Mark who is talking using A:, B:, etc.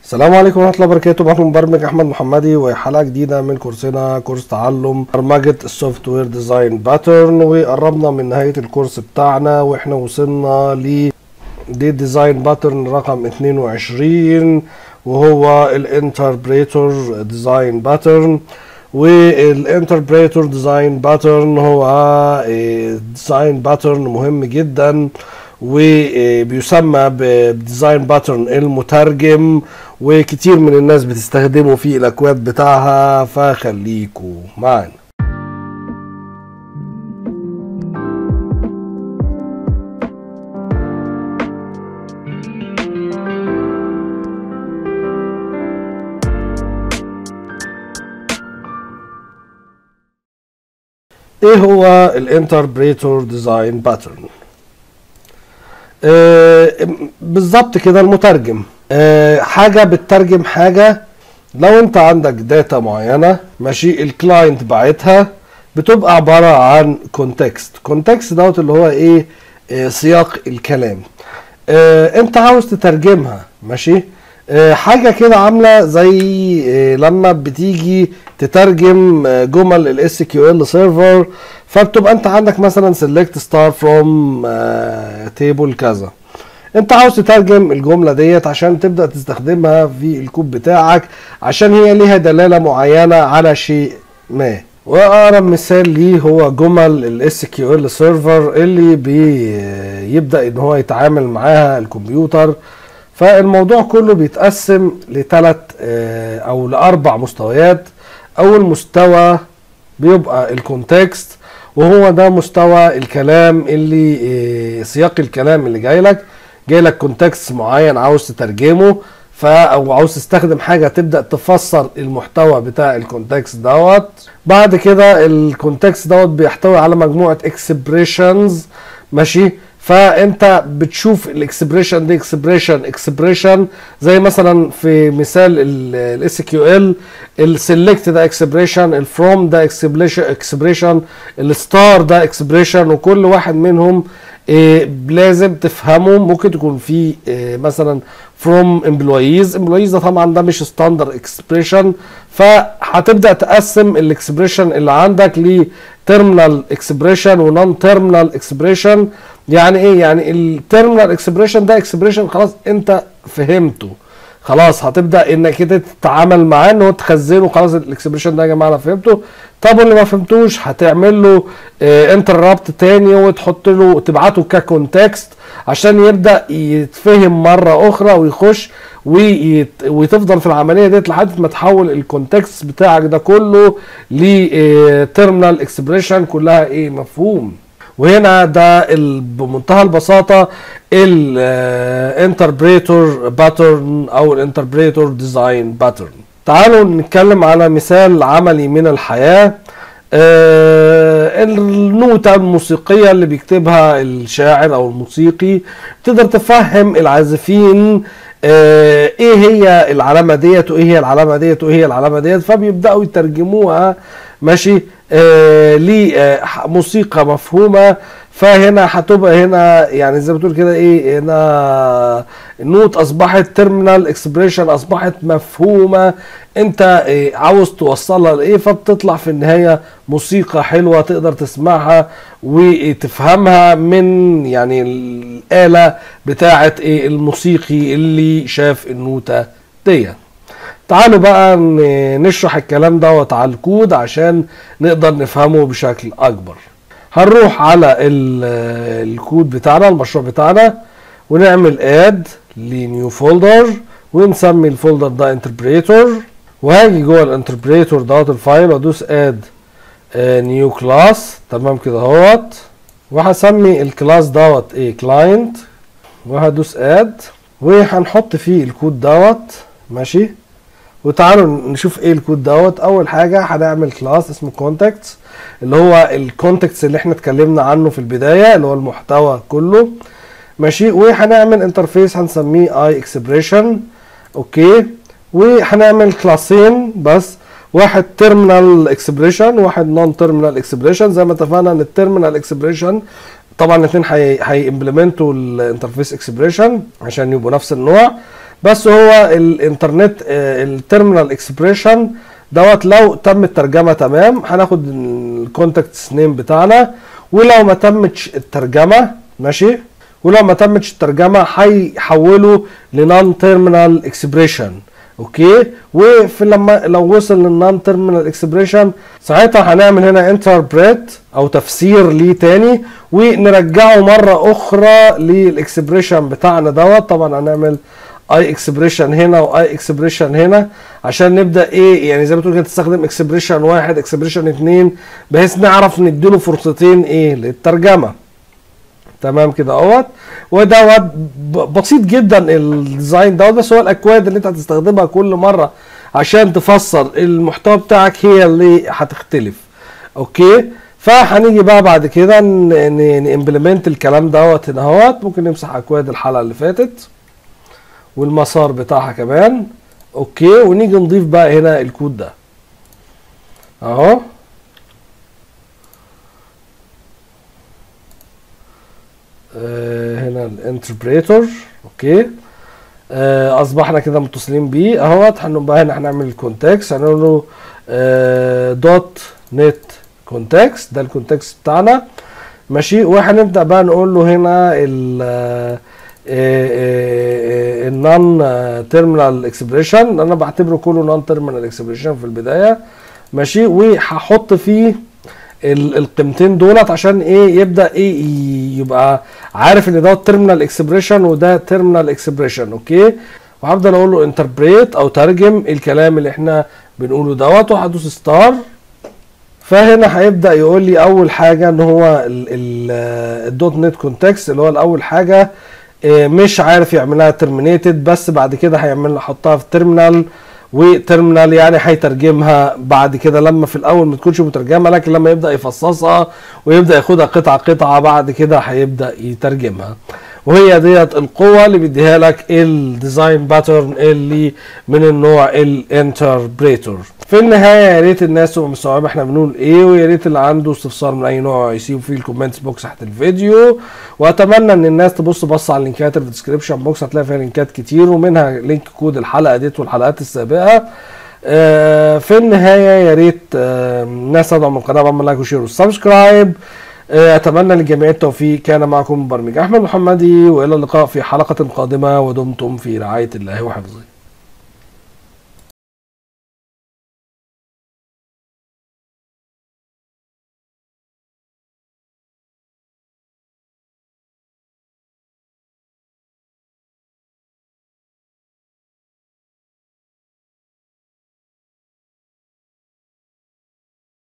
A: السلام عليكم ورحمة الله وبركاته معكم مبرمج أحمد محمدي وحلقة جديدة من كورسنا كورس تعلم برمجة السوفت وير ديزاين باترن وقربنا من نهاية الكورس بتاعنا واحنا وصلنا ل دي ديزاين باترن رقم 22 وهو الانتربريتور ديزاين باترن والانتربريتور ديزاين باترن هو ديزاين باترن مهم جدا وبيسمى بديزاين باترن المترجم وكتير من الناس بتستخدمه في الاكواد بتاعها فخليكوا معانا ايه هو الانتربريتور ديزاين باترن آه بالظبط كده المترجم آه حاجه بتترجم حاجه لو انت عندك داتا معينه ماشي الكلاينت باعتها بتبقى عباره عن كونتكست كونتكست دوت اللي هو ايه آه سياق الكلام آه انت عاوز تترجمها ماشي آه حاجه كده عامله زي آه لما بتيجي تترجم آه جمل الاس كيو ال سيرفر فبتبقى انت عندك مثلا سيلكت ستار فروم تيبل كذا انت عاوز تترجم الجمله ديت عشان تبدا تستخدمها في الكود بتاعك عشان هي ليها دلاله معينه على شيء ما واقرب مثال ليه هو جمل الاس كيو ال سيرفر اللي بيبدا ان هو يتعامل معاها الكمبيوتر فالموضوع كله بيتقسم لثلاث او لاربع مستويات اول مستوى بيبقى الكونتكست وهو ده مستوى الكلام اللي سياق الكلام اللي جاي لك جاي لك كونتكست معين عاوز تترجمه ف او عاوز تستخدم حاجه تبدا تفسر المحتوى بتاع الكونتكست دوت بعد كده الكونتكست دوت بيحتوي على مجموعه اكسبريشنز ماشي فانت بتشوف الاكسبريشن دي اكسبريشن اكسبريشن زي مثلا في مثال الاس كيو ال السلكت ده اكسبريشن الفروم ده اكسبريشن الستار ده اكسبريشن وكل واحد منهم إيه لازم تفهمه ممكن تكون في إيه مثلا فروم امبلويز امبلويز ده طبعا ده مش ستاندر اكسبريشن فهتبدا تقسم الاكسبريشن اللي عندك ل تيرمينال اكسبريشن ونون تيرمينال اكسبريشن يعني ايه يعني التيرمينال اكسبريشن ده اكسبريشن خلاص انت فهمته خلاص هتبدا انك كده تتعامل معاه ان هو تخزنه خلاص الاكسبريشن ده يا جماعه انا فهمته طب اللي ما فهمتوش هتعمل له اه انترابت تاني وتحط له تبعته ككونتكست عشان يبدا يتفهم مره اخرى ويخش ويت... وتفضل في العمليه ديت لحد ما تحول الكونتكست بتاعك ده كله لتيرمينال اكسبريشن كلها ايه مفهوم وهنا ده بمنتهى البساطه الانتربريتور باترن او الانتربريتور ديزاين باترن تعالوا نتكلم على مثال عملي من الحياه آه النوتة الموسيقية اللي بيكتبها الشاعر أو الموسيقي تقدر تفهم العازفين آه ايه هي العلامة ديت وايه هي العلامة ديت وايه هي العلامة ديت فبيبدأوا يترجموها ماشي آه لموسيقى مفهومة فهنا هتبقى هنا يعني زي ما بتقول كده ايه هنا النوت اصبحت تيرمينال اكسبريشن اصبحت مفهومه انت إيه عاوز توصلها لايه فبتطلع في النهايه موسيقى حلوه تقدر تسمعها وتفهمها من يعني الاله بتاعه ايه الموسيقي اللي شاف النوته ديت تعالوا بقى نشرح الكلام دوت على الكود عشان نقدر نفهمه بشكل اكبر هنروح على الكود بتاعنا المشروع بتاعنا ونعمل اد لنيو فولدر ونسمي الفولدر ده انتربريتور وهاجي جوه الانتربريتور دوت الفايل وادوس اد نيو كلاس تمام كده اهوت وهسمي الكلاس دوت ايه كلاينت وهدوس اد وهنحط فيه الكود دوت ماشي وتعالوا نشوف ايه الكود دوت اول حاجه هنعمل كلاس اسمه كونتاكتس اللي هو الكونتاكتس اللي احنا اتكلمنا عنه في البدايه اللي هو المحتوى كله ماشي وهنعمل انترفيس هنسميه اي اكسبريشن اوكي وهنعمل كلاسين بس واحد تيرمينال اكسبريشن واحد نون تيرمينال اكسبريشن زي ما اتفقنا ان التيرمينال اكسبريشن طبعا الاثنين هيمبلمنتوا الانترفيس اكسبريشن عشان يبقوا نفس النوع بس هو الانترنت التيرمينال اكسبريشن دوت لو تم الترجمه تمام هناخد الكونتاكت نيم بتاعنا ولو ما تمتش الترجمه ماشي ولو ما تمتش الترجمه هيحوله لنون تيرمينال اكسبريشن اوكي وفي لما لو وصل للنون تيرمينال اكسبريشن ساعتها هنعمل هنا انتربريت او تفسير ليه تاني ونرجعه مره اخرى للاكسبريشن بتاعنا دوت طبعا هنعمل اي اكسبريشن هنا واي اكسبريشن هنا عشان نبدا ايه يعني زي ما تقول كده تستخدم اكسبريشن واحد اكسبريشن اتنين بحيث نعرف نديله فرصتين ايه للترجمه تمام كده اهوت ودوت بسيط جدا الديزاين دوت بس هو الاكواد اللي انت هتستخدمها كل مره عشان تفسر المحتوى بتاعك هي اللي هتختلف اوكي فهنيجي بقى بعد كده نمبلمنت الكلام دوت هنا اهوت ممكن نمسح اكواد الحلقه اللي فاتت والمسار بتاعها كمان اوكي ونيجي نضيف بقى هنا الكود ده اهو آه هنا الانتربريتور اوكي آه اصبحنا كده متصلين بيه اهوت هنبقى هنا هنعمل الكونتكست هنقول له آه دوت نت كونتكست ده الكونتكست بتاعنا ماشي وهنبدا بقى نقول له هنا ال النون تيرمينال اكسبريشن انا بعتبره كله نون تيرمينال اكسبريشن في البدايه ماشي وهحط فيه القيمتين دولت عشان ايه يبدا ايه يبقى عارف ان ده تيرمينال اكسبريشن وده تيرمينال اكسبريشن اوكي وهفضل اقول له انتربريت او ترجم الكلام اللي احنا بنقوله دوت وهدوس ستار فهنا هيبدا يقول لي اول حاجه ان هو الدوت نت كونتكست اللي هو الاول حاجه مش عارف يعملها ترمينيتد بس بعد كده هيعمل احطها في تيرمينال وتيرمينال يعني هيترجمها بعد كده لما في الاول ما تكونش مترجمه لكن لما يبدا يفصصها ويبدا ياخدها قطعه قطعه بعد كده هيبدا يترجمها وهي ديت القوه اللي بيديها لك الديزاين باترن اللي من النوع الانتربريتور في النهايه يا ريت الناس تبقى مستوعبه احنا بنقول ايه ويا ريت اللي عنده استفسار من اي نوع يسيبه في الكومنتس بوكس تحت الفيديو واتمنى ان الناس تبص بص على اللينكات اللي في الديسكربشن بوكس هتلاقي فيها لينكات كتير ومنها لينك كود الحلقه ديت والحلقات السابقه آه في النهايه يا ريت آه الناس تدعم القناه بعمل لايك وشير وسبسكرايب اتمنى للجميع التوفيق كان معكم برمج احمد محمدي والى اللقاء في حلقه قادمه ودمتم في رعايه الله وحفظه